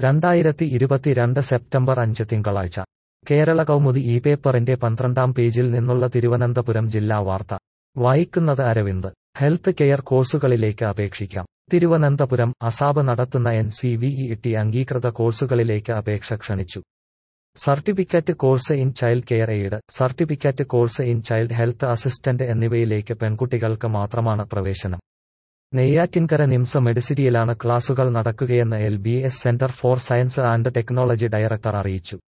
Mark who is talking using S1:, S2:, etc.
S1: രണ്ടായിരത്തി ഇരുപത്തിരണ്ട് സെപ്റ്റംബർ അഞ്ച് തിങ്കളാഴ്ച കേരള കൗമുദി ഈ പേപ്പറിന്റെ പന്ത്രണ്ടാം പേജിൽ നിന്നുള്ള തിരുവനന്തപുരം ജില്ലാ വാർത്ത വായിക്കുന്നത് അരവിന്ദ് ഹെൽത്ത് കെയർ കോഴ്സുകളിലേക്ക് അപേക്ഷിക്കാം തിരുവനന്തപുരം അസാബ് നടത്തുന്ന N C V E T അംഗീകൃത കോഴ്സുകളിലേക്ക് അപേക്ഷ ക്ഷണിച്ചു certificate course in child care aid certificate course in child health assistant എന്നിവയിലേക്ക് പെൺകുട്ടികൾക്ക് മാത്രമാണ് പ്രവേശനം നെയ്യാറ്റിൻകര നിംസ മെഡിസിറ്റിയിലാണ് ക്ലാസുകൾ നടക്കുകയെന്ന് L B S centre for science and technology director അറിയിച്ചു